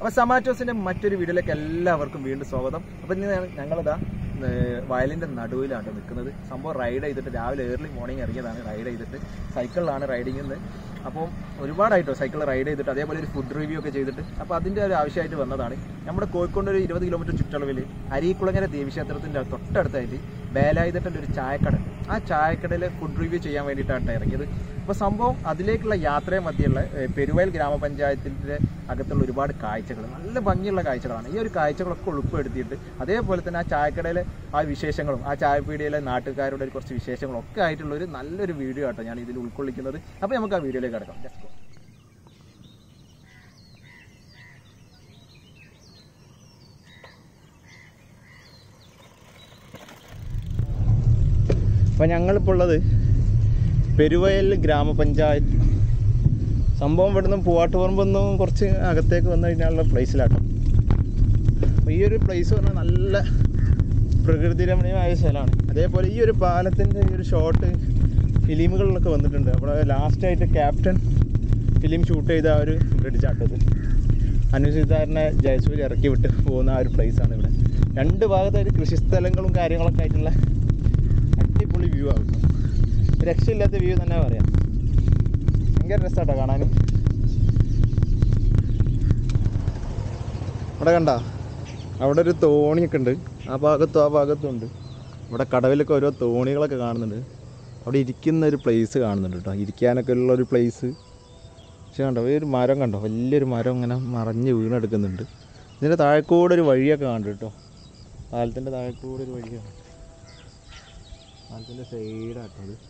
അപ്പൊ സമാറ്റോസിന്റെ മറ്റൊരു വീഡിയോയിലേക്ക് എല്ലാവർക്കും വീണ്ടും സ്വാഗതം അപ്പൊ ഇന്ന് ഞ- ഞങ്ങളിതാ ഏഹ്, വയലിന്റെ നടുവിലാണ് നിൽക്കുന്നത് സംഭവം റൈഡ് ചെയ്തിട്ട് രാവിലെ ഏർലി മോർണിംഗ് ഇറങ്ങിയതാണ് റൈഡ് ചെയ്തിട്ട് സൈക്കിളിലാണ് റൈഡിങ് എന്ന് അപ്പം ഒരുപാടായിട്ടോ സൈക്കിൾ റൈഡ് ചെയ്തിട്ട് അതേപോലെ ഒരു ഫുഡ് റിവ്യൂ ഒക്കെ ചെയ്തിട്ട് അപ്പോൾ അതിന്റെ ഒരു ആവശ്യമായിട്ട് വന്നതാണ് നമ്മുടെ കോഴിക്കോട് ഒരു ഇരുപത് കിലോമീറ്റർ ചുറ്റളവിൽ അരീക്കുളങ്ങര ദേവീക്ഷേത്രത്തിന്റെ തൊട്ടടുത്തായിട്ട് വേലായുധത്തിന്റെ ഒരു ചായക്കട ആ ചായക്കടയിൽ ഫുഡ് റിവ്യൂ ചെയ്യാൻ വേണ്ടിയിട്ടാണ് ഇറങ്ങിയത് അപ്പോൾ സംഭവം അതിലേക്കുള്ള യാത്രയെ മധ്യയുള്ള ഏഹ്, പെരുവയൽ ഗ്രാമപഞ്ചായത്തിന്റെ അകത്തുള്ള ഒരുപാട് കാഴ്ചകൾ നല്ല ഭംഗിയുള്ള കാഴ്ചകളാണ് ഈ ഒരു കാഴ്ചകളൊക്കെ ഉൾപ്പെടുത്തിയിട്ട് അതേപോലെ തന്നെ ആ ചായക്കടയിലെ ആ വിശേഷങ്ങളും ആ ചായപ്പീടിയിലെ നാട്ടുകാരുടെ ഒരു കുറച്ച് വിശേഷങ്ങളും ഒക്കെ ആയിട്ടുള്ള ഒരു നല്ലൊരു വീഡിയോ ആട്ടോ ഞാൻ ഇതിൽ ഉൾക്കൊള്ളിക്കുന്നത് അപ്പോൾ നമുക്ക് ആ വീഡിയോയിലേക്ക് കിടക്കാം Let's go. അപ്പം ഞങ്ങളിപ്പോൾ ഉള്ളത് പെരുവയൽ ഗ്രാമപഞ്ചായത്ത് സംഭവം ഇവിടുന്ന് പൂവാട്ടുപറമ്പൊന്നും കുറച്ച് അകത്തേക്ക് വന്നു കഴിഞ്ഞാലുള്ള പ്ലേസിലാട്ടോ അപ്പോൾ ഈ ഒരു പ്ലേസ് പറഞ്ഞാൽ നല്ല പ്രകൃതി രമണീയമായ സ്ഥലമാണ് അതേപോലെ ഈ ഒരു പാലത്തിൻ്റെ ഈ ഒരു ഷോട്ട് ഫിലിമുകളിലൊക്കെ വന്നിട്ടുണ്ട് അവിടെ ലാസ്റ്റായിട്ട് ക്യാപ്റ്റൻ ഫിലിം ഷൂട്ട് ചെയ്ത ആ ഒരു ബ്രിഡ്ജാട്ടത് അനുസരിതാരനെ ജയസൂര്യ ഇറക്കി വിട്ട് പോകുന്ന ആ ഒരു പ്ലേസാണ് ഇവിടെ രണ്ട് ഭാഗത്തായിട്ട് കൃഷിസ്ഥലങ്ങളും കാര്യങ്ങളൊക്കെ ആയിട്ടുള്ള അടിപൊളി വ്യൂ ആകും രക്ഷയില്ലാത്ത വ്യൂ തന്നെ പറയാം ഭയങ്കര രസമാട്ടോ കാണാൻ ഇവിടെ കണ്ട അവിടെ ഒരു തോണിയൊക്കെ ഉണ്ട് ആ ഭാഗത്തും ആ ഭാഗത്തും ഉണ്ട് ഇവിടെ കടവിലൊക്കെ ഓരോ തോണികളൊക്കെ കാണുന്നുണ്ട് അവിടെ ഇരിക്കുന്ന ഒരു പ്ലേസ് കാണുന്നുണ്ട് കേട്ടോ ഇരിക്കാനൊക്കെ ഉള്ള ഒരു പ്ലേസ് പക്ഷെ കണ്ടോ ഈ ഒരു മരം കണ്ടോ വലിയൊരു മരം ഇങ്ങനെ മറഞ്ഞ് വീണെടുക്കുന്നുണ്ട് ഇതിൻ്റെ താഴെക്കൂടെ ഒരു വഴിയൊക്കെ കാണുന്നുണ്ട് കേട്ടോ പാലത്തിൻ്റെ താഴെക്കൂടെ ഒരു വഴിയാണ് പാലത്തിൻ്റെ സൈഡാട്ടോ അത്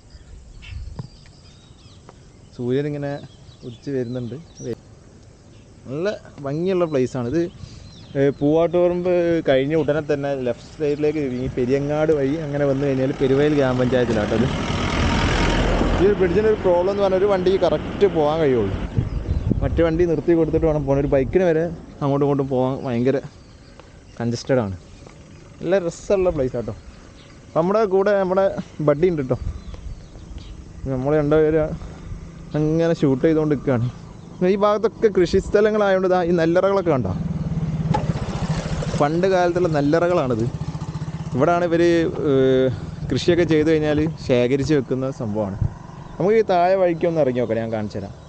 സൂര്യൻ ഇങ്ങനെ ഉദിച്ച് വരുന്നുണ്ട് നല്ല ഭംഗിയുള്ള പ്ലേസാണ് ഇത് ഏഹ് പൂവാട്ടുപറമ്പ് കഴിഞ്ഞ ഉടനെ തന്നെ ലെഫ്റ്റ് സൈഡിലേക്ക് ഈ പെരിയങ്ങാട് വഴി അങ്ങനെ വന്നു കഴിഞ്ഞാൽ പെരുവയൽ ഗ്രാമപഞ്ചായത്തിലാട്ടത് ഈ ഒരു ബ്രിഡ്ജിൻ്റെ ഒരു പ്രോബ്ലം എന്ന് പറഞ്ഞാൽ ഒരു വണ്ടിക്ക് കറക്റ്റ് പോകാൻ കഴിയുള്ളൂ മറ്റു വണ്ടി നിർത്തി കൊടുത്തിട്ട് വേണം പോകാൻ ഒരു ബൈക്കിന് വരെ അങ്ങോട്ടും ഇങ്ങോട്ടും പോകാൻ ഭയങ്കര കൺജസ്റ്റഡ് ആണ് നല്ല രസമുള്ള പ്ലേസ് ആട്ടോ നമ്മുടെ കൂടെ നമ്മുടെ ബഡ്ഡി ഉണ്ട് കേട്ടോ നമ്മൾ രണ്ടുപേര് അങ്ങനെ ഷൂട്ട് ചെയ്തുകൊണ്ട് നിൽക്കുകയാണ് ഈ ഭാഗത്തൊക്കെ കൃഷി സ്ഥലങ്ങളായതുകൊണ്ട് ദാ ഈ നെല്ലറകളൊക്കെ കണ്ടോ പണ്ട് കാലത്തുള്ള നെല്ലറകളാണിത് ഇവിടാണ് ഇവർ കൃഷിയൊക്കെ ചെയ്ത് കഴിഞ്ഞാൽ ശേഖരിച്ച് വെക്കുന്ന സംഭവമാണ് നമുക്ക് ഈ താഴെ വഴിക്ക് ഒന്ന് ഇറങ്ങി നോക്കാം ഞാൻ കാണിച്ചു തരാം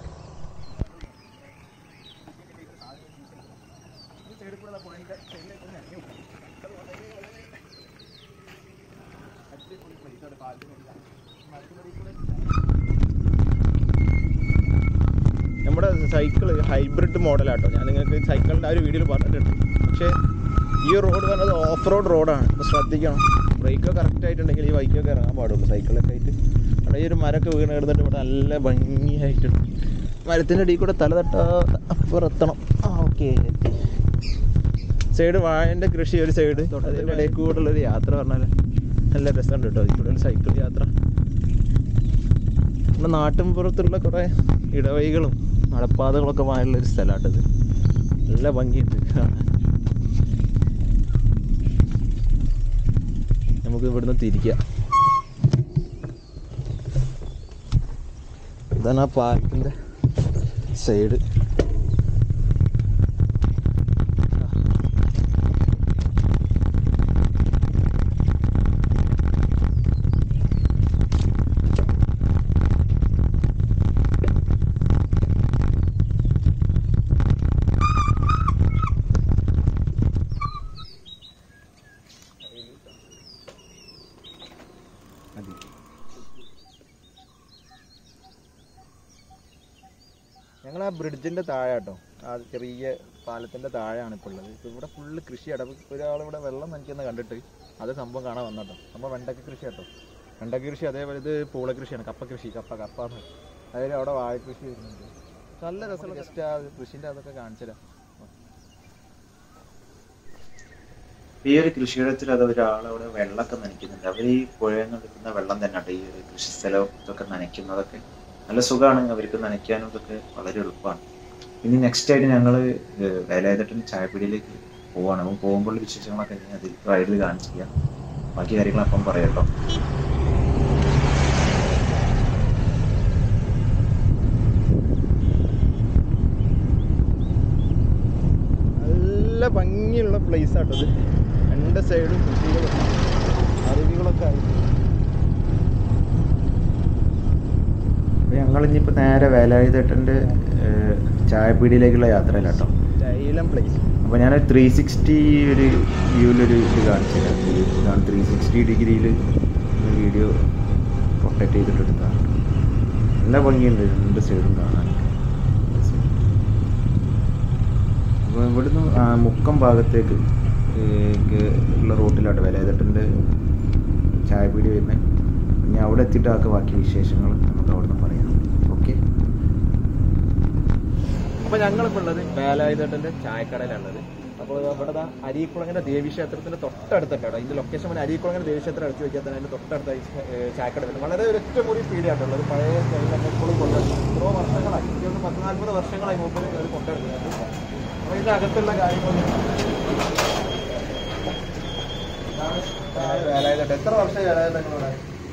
നമ്മുടെ സൈക്കിൾ ഹൈബ്രിഡ് മോഡലാട്ടോ ഞാൻ നിങ്ങൾക്ക് സൈക്കിളിൻ്റെ ആ ഒരു വീഡിയോയിൽ പറഞ്ഞിട്ടുണ്ട് പക്ഷേ ഈ റോഡ് പറഞ്ഞത് ഓഫ് റോഡ് റോഡാണ് അപ്പോൾ ശ്രദ്ധിക്കണം ബ്രേക്കൊക്കെ കറക്റ്റ് ആയിട്ടുണ്ടെങ്കിൽ ഈ ബൈക്കൊക്കെ ഇറങ്ങാൻ പാടുള്ളൂ സൈക്കിളൊക്കെ ആയിട്ട് അവിടെ ഈ ഒരു മരമൊക്കെ വീണ് കിടന്നിട്ട് ഇവിടെ നല്ല ഭംഗിയായിട്ടുണ്ട് മരത്തിൻ്റെ അടിയിൽ കൂടെ തല തട്ടാ അപ്പുറത്തണം ആ ഓക്കെ സൈഡ് വാഴൻ്റെ കൃഷി ഒരു സൈഡ് അതിൻ്റെ ഇടയിൽ കൂടെ ഉള്ളൊരു യാത്ര പറഞ്ഞാൽ നല്ല രസമുണ്ട് കേട്ടോ അതിൽ കൂടെ ഒരു സൈക്കിൾ യാത്ര നമ്മുടെ നാട്ടിൻപുറത്തുള്ള കുറേ ഇടവഴികളും നടപ്പാതകളൊക്കെ മായുള്ള ഒരു സ്ഥലമാട്ടത് നല്ല ഭംഗിയുണ്ട് കാണാൻ നമുക്ക് ഇവിടുന്ന് തിരിക്കാം ഇതാണ് ആ പാർക്കിൻ്റെ സൈഡ് മതി ഞങ്ങൾ ആ ബ്രിഡ്ജിന്റെ താഴെ കേട്ടോ ആ ചെറിയ പാലത്തിന്റെ താഴെയാണ് ഇപ്പോൾ ഉള്ളത് ഇപ്പൊ ഇവിടെ ഫുള്ള് കൃഷിയാണ് അപ്പൊ ഒരാൾ ഇവിടെ വെള്ളം നനയ്ക്കുന്ന കണ്ടിട്ട് അത് സംഭവം കാണാൻ വന്നട്ടോ സംഭവം വെണ്ടക്ക കൃഷി കേട്ടോ വെണ്ടക്ക കൃഷി അതേപോലെ ഇത് പൂള കൃഷിയാണ് കപ്പ കൃഷി കപ്പ കപ്പ എന്ന് പറയും. അതായത് അവിടെ വാഴ കൃഷി വരുന്നുണ്ട് നല്ല രസമുള്ള ജസ്റ്റ് ആ കൃഷിന്റെ അതൊക്കെ കാണിച്ചുതരാം ഈ ഒരു കൃഷിയിടത്തിൽ അത് ഒരാളവിടെ വെള്ളമൊക്കെ നനയ്ക്കുന്നുണ്ട് അവർ ഈ പുഴയിൽ നിന്ന് എടുക്കുന്ന വെള്ളം തന്നെ കേട്ടോ ഈ ഒരു കൃഷിസ്ഥലം ഇതൊക്കെ നനയ്ക്കുന്നതൊക്കെ നല്ല സുഖമാണ് അവർക്ക് നനയ്ക്കാനും ഇതൊക്കെ വളരെ എളുപ്പമാണ് ഇനി നെക്സ്റ്റ് ആയിട്ട് ഞങ്ങൾ വേലായുധട്ടൻ ചായപ്പീടിയിലേക്ക് പോവാണ് അപ്പം പോകുമ്പോൾ വിശേഷങ്ങളൊക്കെ ഞാൻ അതിൽ റൈഡിൽ കാണിച്ചില്ല ബാക്കി കാര്യങ്ങൾ അപ്പം പറയാം കേട്ടോ ആ പ്ലേസ് ആട്ടത് രണ്ട് സൈഡും കൃഷികളും അരുവികളൊക്കെ ആയിട്ട് ഞങ്ങൾ ഇനിയിപ്പോൾ നേരെ വേലായുധേട്ടൻ്റെ ചായപ്പീടിയിലേക്കുള്ള യാത്രയിലാട്ടോ ശൈലം പ്ലേസ് അപ്പോൾ ഞാൻ ത്രീ സിക്സ്റ്റി ഒരു വ്യൂവിലൊരു ഇത് കാണിച്ചു തരാം ഇതാണ് ത്രീ സിക്സ്റ്റി ഡിഗ്രിയിൽ വീഡിയോ റൊട്ടേറ്റ് ചെയ്തിട്ട് എടുത്താണ് നല്ല ഭംഗിയുണ്ട് രണ്ട് സൈഡും കാണാൻ അപ്പോൾ ഇവിടുന്ന് ആ മുക്കം ഭാഗത്തേക്ക് ഏക്ക് ഉള്ള റൂട്ടിലാട്ടോ വേലായുധേട്ടൻ്റെ ചായപ്പീടി വരുന്നത് ഇനി അവിടെ എത്തിയിട്ട് ആൾക്ക് ബാക്കി വിശേഷങ്ങൾ നമുക്ക് അവിടെ നിന്ന് പറയാം ഓക്കെ അപ്പൊ ഞങ്ങളിപ്പോൾ ഉള്ളത് വേലായുധേട്ടന്റെ ചായക്കടയിലുള്ളത് അപ്പോൾ ഇവിടെ ദാ അരീക്കുളങ്ങര ദേവി ക്ഷേത്രത്തിന്റെ തൊട്ടടുത്താണ് ഇതിന്റെ ലൊക്കേഷൻ വരെ അരീക്കുളങ്ങര ദേവി ക്ഷേത്രം അടുത്ത് വെക്കാൻ തന്നെ അതിന്റെ തൊട്ടടുത്ത ഈ ഏഹ് ചായക്കട വരുന്നത് വളരെ ഒരൊറ്റ മുറി പീടിയായിട്ടുള്ളത് പഴയ സ്റ്റൈലൊക്കെ ഇപ്പോഴും കൊണ്ടുവരുന്നത് എത്രയോ വർഷങ്ങളായി എനിക്ക് തോന്നുന്നു പത്ത് നാൽപ്പത് വർഷങ്ങളായി മൂപ്പര് അവർ കൊണ്ടുവരുന്നത് അപ്പൊ ഇതിന്റെ അകത്തുള്ള കാര്യങ്ങളൊന്നും ഇതാണ് വേലായുധേട്ടൻ എത്ര വർഷം വേലായുധങ്ങളോടെ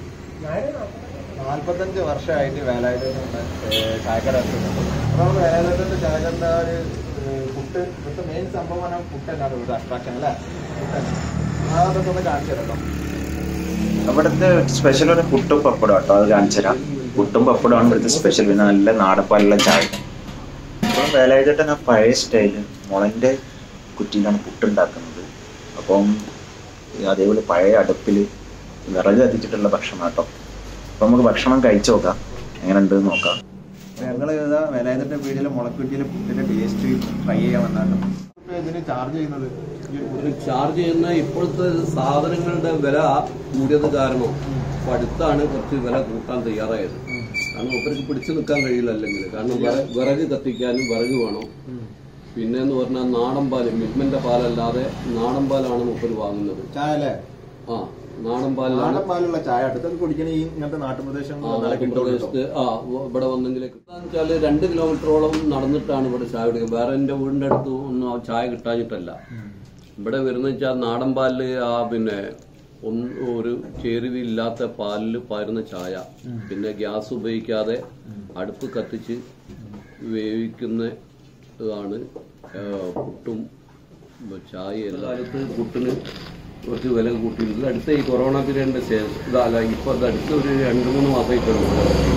നാല്പത്തഞ്ച് വർഷമായിട്ട് വേലായുധത്തിന്റെ ചായക്കട നടത്തുന്നുണ്ട് അപ്പൊ നമ്മൾ വേലായുധത്തിന്റെ ചായക്കട ഒരു ഏഹ്, പുട്ട് ഇവിടുത്തെ മെയിൻ സംഭവമാണ് പുട്ട് തന്നെയാണ് ഇവിടുത്തെ അട്രാക്ഷൻ അല്ലേ പുട്ട് അതൊക്കെ ഒന്ന് കാണിച്ചു തരാം അവിടുത്തെ സ്പെഷ്യൽ ഒരു പുട്ടും പപ്പടം കേട്ടോ അത് കാണിച്ചു തരാം പുട്ടും പപ്പടമാണ് ഇവിടുത്തെ സ്പെഷ്യൽ പിന്നെ നല്ല നാടപ്പാലുള്ള ചായ അപ്പം വേലായുധേട്ടൻ ആ പഴയ സ്റ്റൈല് മുളൻ്റെ കുറ്റിയിലാണ് പുട്ടുണ്ടാക്കുന്നത് അപ്പം അതേപോലെ പഴയ അടുപ്പിൽ വിറക് കത്തിച്ചിട്ടുള്ള ഭക്ഷണം കേട്ടോ അപ്പം നമുക്ക് ഭക്ഷണം കഴിച്ചു നോക്കാം എങ്ങനെ ഉണ്ടെന്ന് നോക്കാം ഞങ്ങൾ ഇതാ വേലായുധന്റെ വീട്ടിലെ മുളക്കുറ്റിയിലെ പുട്ടിന്റെ ടേസ്റ്റ് ട്രൈ ചെയ്യാൻ വന്നാട്ടോ ഇതിന് ചാർജ് ചെയ്യുന്നത് ഈ ഒരു ഒരു ചാർജ് ചെയ്യുന്ന ഇപ്പോഴത്തെ സാധനങ്ങളുടെ വില കൂടിയത് കാരണം ഇപ്പൊ അടുത്താണ് കുറച്ച് വില കൂട്ടാൻ തയ്യാറായത് കാരണം ഒപ്പർക്ക് പിടിച്ചു നിൽക്കാൻ കഴിയില്ല അല്ലെങ്കിൽ കാരണം വിറ- വിറക് കത്തിക്കാനും വിറക് വേണം പിന്നെ എന്ന് പറഞ്ഞാൽ നാടൻ പാല് മിൽമന്റെ പാലല്ലാതെ നാടൻ പാലാണ് മുപ്പര് വാങ്ങുന്നത് ചായ അല്ലേ ആ നാടൻ പാലാണ് നാടൻ പാലുള്ള ചായ അടുത്തൊക്കെ കുടിക്കണ ഈ ഇങ്ങനത്തെ നാട്ടുപ്രദേശങ്ങളിൽ ആ, നാട്ടിൻ പ്രദേശത്ത് ആ വ- ഇവിടെ വന്നെങ്കിൽ വെച്ചാല് രണ്ട് കിലോമീറ്ററോളം നടന്നിട്ടാണ് ഇവിടെ ചായ കുടിക്കുക വേറെ എന്റെ വീടിന്റെ അടുത്ത് ഒന്നും ആ ചായ കിട്ടാഞ്ഞിട്ടല്ല ഇവിടെ വരുന്ന വെച്ചാൽ നാടൻ പാലില് ആ പിന്നെ ഒന്ന് ഒരു ചേരുവയില്ലാത്ത പാലിൽ പാരുന്ന ചായ പിന്നെ ഗ്യാസ് ഉപയോഗിക്കാതെ അടുപ്പ് കത്തിച്ച് വേവിക്കുന്ന ഇതാണ് ആ, പുട്ടും ചായ എല്ലാ കാലത്ത് പുട്ടിന് കുറച്ച് വില കൂട്ടിയിട്ടുണ്ട് അടുത്ത ഈ കൊറോണ പീരീഡിന്റെ ശേഷം ഇതല്ല ഇപ്പൊ ഇത് അടുത്ത ഒരു രണ്ട് മൂന്ന് മാസമായിട്ടാണ്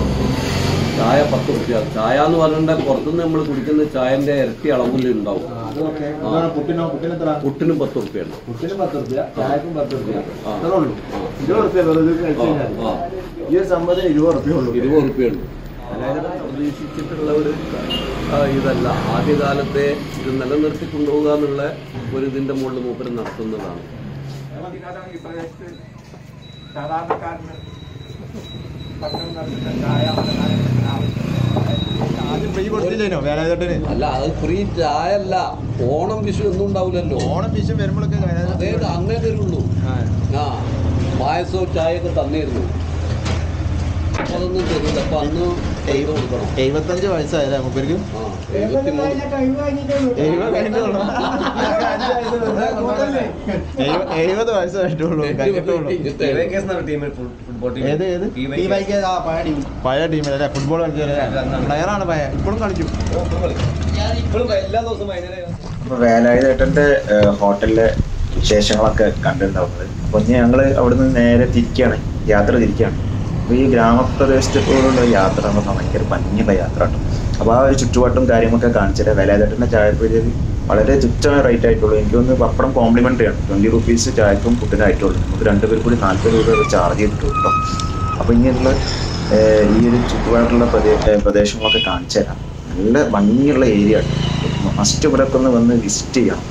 ചായ പത്ത് റുപ്യ ചായ എന്ന് പറഞ്ഞിട്ടുണ്ടെങ്കിൽ പുറത്തുനിന്ന് നമ്മൾ കുടിക്കുന്ന ചായന്റെ ഇരട്ടി അളവിൽ ഉണ്ടാവും അതൊക്കെ ഇതാണ് പുട്ടിനോ പുട്ടിന് എത്ര പുട്ടിനും പത്ത് റുപ്യാണ് പുട്ടിന് പത്ത് റുപ്യ ചായക്കും പത്ത് റുപ്യ ആ. അത്രേ ഉള്ളൂ ഇരുപത് റുപ്യ വെറുതെ കഴിച്ച് ആ, കഴിഞ്ഞാൽ. ആ. ഈ ഒരു സംഭവത്തിന് ഇരുപത് റുപ്യ ഉള്ളൂ ഇരുപത് റുപ്യുണ്ട് അതായത് പ്രതീക്ഷിച്ചിട്ടുള്ള ഒരു ആ, ഇതല്ല ആദ്യകാലത്തെ ഇത് നിലനിർത്തി കൊണ്ടുപോകുക എന്നുള്ള ഒരു ഇതിന്റെ മുകളിൽ മൂപ്പര് നടത്തുന്നതാണ് ആദ്യം ഫ്രീ കൊടുത്തില്ലേനോ വേലായുധത്തിന് അല്ല അത് ഫ്രീ ചായ അല്ല ഓണം വിഷു ഒന്നും ഉണ്ടാവില്ലല്ലോ ഓണം വിഷയം വരുമ്പോഴൊക്കെ അതേ അങ്ങനെ തരുള്ളൂ ആ പായസവും ചായയൊക്കെ തന്നിരുന്നു അപ്പൊ അതൊന്നും തരില്ല അപ്പൊ അന്ന് പൈസ കൊടുക്കണം എഴുപത്തഞ്ച് വയസ്സായല്ലേ മുപ്പർക്ക് ആ എഴുപത്തിമൂന്ന് എഴുപത് കഴിഞ്ഞിട്ടുള്ളൂ എഴുപത്- എഴുപത് വയസ്സായിട്ടുള്ളൂ കഴിഞ്ഞിട്ടുള്ളൂ ഏത് ഏത് പഴയ ടീമിലല്ലേ ഫുട്ബോൾ കളിച്ചല്ലേ പ്ലെയറാണ് പഴയ ഇപ്പോഴും കളിക്കും അപ്പൊ വേലായുധേട്ടന്റെ ഏഹ്, ഹോട്ടലിലെ വിശേഷങ്ങളൊക്കെ കണ്ടിട്ടുണ്ടാവുന്നത് അപ്പൊ ഇനി ഞങ്ങള് അവിടുന്ന് നേരെ തിരിക്കുകയാണ് യാത്ര തിരിക്കുകയാണ് അപ്പൊ ഈ ഗ്രാമപ്രദേശത്തോടുള്ള യാത്ര എന്ന് പറഞ്ഞാൽ ഭയങ്കര ഭംഗിയുള്ള യാത്ര കേട്ടോ അപ്പൊ ആ ഒരു ചുറ്റുപാട്ടും കാര്യങ്ങളൊക്കെ കാണിച്ചിട്ട് വേലായുധേട്ടന്റെ ചായപ്പീടിയിൽ വളരെ തുച്ഛമായ റേറ്റ് ആയിട്ടുള്ളൂ എനിക്ക് തോന്നുന്നു പപ്പടം കോംപ്ലിമെന്ററി ആണ് ട്വന്റി റുപ്പീസ് ചായക്കും ഫുഡിനായിട്ടുള്ളൂ നമുക്ക് രണ്ടുപേർ കൂടി നാൽപ്പത് രൂപ ചാർജ് ചെയ്തിട്ടുള്ളൂ കേട്ടോ അപ്പൊ ഇനിയുള്ള ഏഹ്, ഈ ഒരു ചുറ്റുപാടുള്ള പ്രദേ ഏഹ്, പ്രദേശങ്ങളൊക്കെ കാണിച്ചു തരാം നല്ല ഭംഗിയുള്ള ഏരിയ ആണ് മസ്റ്റ് ഇവിടെയൊക്കെ ഒന്ന് വന്ന് വിസിറ്റ് ചെയ്യണം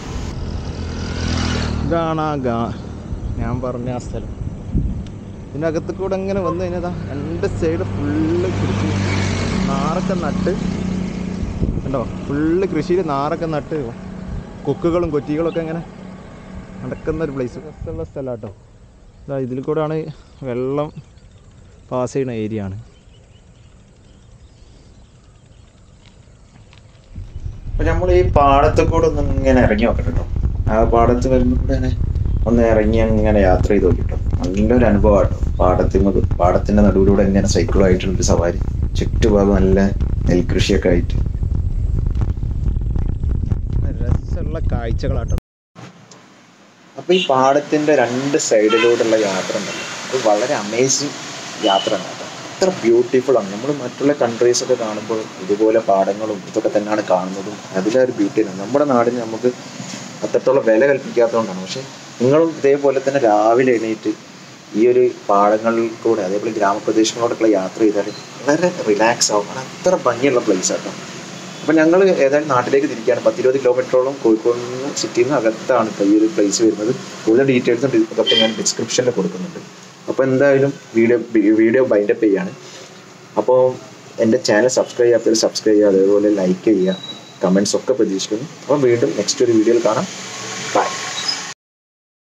ഇതാണ് ആ ഗാ ഞാൻ പറഞ്ഞ ആ സ്ഥലം ഇതിൻ്റെ അകത്ത് കൂടെ ഇങ്ങനെ വന്നു കഴിഞ്ഞാൽ രണ്ട് സൈഡ് ഫുള്ള് കൃഷി നാറൊക്കെ നട്ട് കണ്ടോ ഫുള്ള് കൃഷിയിൽ നാറൊക്കെ നട്ട് കൊക്കുകളും കൊറ്റികളൊക്കെ ഇങ്ങനെ നടക്കുന്ന ഒരു പ്ലേസ് രസമുള്ള സ്ഥലം കേട്ടോ ഇതാ ഇതിൽ കൂടെയാണ് വെള്ളം പാസ് ചെയ്യുന്ന ഏരിയ ആണ് അപ്പൊ നമ്മൾ ഈ പാടത്തെ കൂടെ ഒന്ന് ഇങ്ങനെ ഇറങ്ങി നോക്കട്ടെ കേട്ടോ ആ പാടത്ത് വരുമ്പോൾ കൂടെ ഇങ്ങനെ ഒന്ന് ഇറങ്ങി അങ്ങനെ യാത്ര ചെയ്ത് നോക്കിട്ടോ നല്ലൊരു അനുഭവം കേട്ടോ പാടത്തിന് പാടത്തിന്റെ നടുവിലൂടെ ഇങ്ങനെ സൈക്കിളുമായിട്ടുള്ള ഒരു സവാരി ചുറ്റുഭാഗം നല്ല നെൽകൃഷിയൊക്കെ ആയിട്ട് രസമുള്ള കാഴ്ചകളാട്ടോ അപ്പോൾ ഈ പാടത്തിൻ്റെ രണ്ട് സൈഡിലൂടെയുള്ള യാത്ര ഉണ്ടല്ലോ അത് വളരെ അമേസിങ് യാത്രയാണ് കേട്ടോ അത്ര ബ്യൂട്ടിഫുൾ ആണ് നമ്മൾ മറ്റുള്ള കൺട്രീസ് ഒക്കെ കാണുമ്പോൾ ഇതുപോലെ പാടങ്ങളും ഇതൊക്കെ തന്നെയാണ് കാണുന്നതും അതിലെ ഒരു ബ്യൂട്ടിയാണ് നമ്മുടെ നാടിന് നമുക്ക് അത്രത്തോളം വില കൽപ്പിക്കാത്തതുകൊണ്ടാണ് പക്ഷെ നിങ്ങളും ഇതേപോലെ തന്നെ രാവിലെ എണീറ്റ് ഈ ഒരു പാടങ്ങളിൽ കൂടെ അതേപോലെ ഗ്രാമപ്രദേശങ്ങളോടൊക്കെ യാത്ര ചെയ്താൽ വളരെ റിലാക്സ് ആവും കാരണം അത്ര ഭംഗിയുള്ള പ്ലേസ് ആട്ടോ അപ്പം ഞങ്ങൾ ഏതായാലും നാട്ടിലേക്ക് തിരിക്കുകയാണ് പത്തിരുപത് കിലോമീറ്ററോളം കോഴിക്കോട് നിന്ന് സിറ്റിയിൽ നിന്ന് അകത്താണ് ഇപ്പോൾ ഈ ഒരു പ്ലേസ് വരുന്നത് കൂടുതൽ ഡീറ്റെയിൽസും ഇതൊക്കെ ഞാൻ ഡിസ്ക്രിപ്ഷനിൽ കൊടുക്കുന്നുണ്ട് അപ്പോൾ എന്തായാലും വീഡിയോ വീഡിയോ ബൈൻഡപ്പ് ചെയ്യാണ് അപ്പോൾ എൻ്റെ ചാനൽ സബ്സ്ക്രൈബ് ചെയ്യാത്തവർ സബ്സ്ക്രൈബ് ചെയ്യുക അതേപോലെ ലൈക്ക് ചെയ്യുക കമൻസ് ഒക്കെ പ്രതീക്ഷിക്കുന്നു അപ്പോൾ വീണ്ടും നെക്സ്റ്റ് ഒരു വീഡിയോയിൽ കാണാം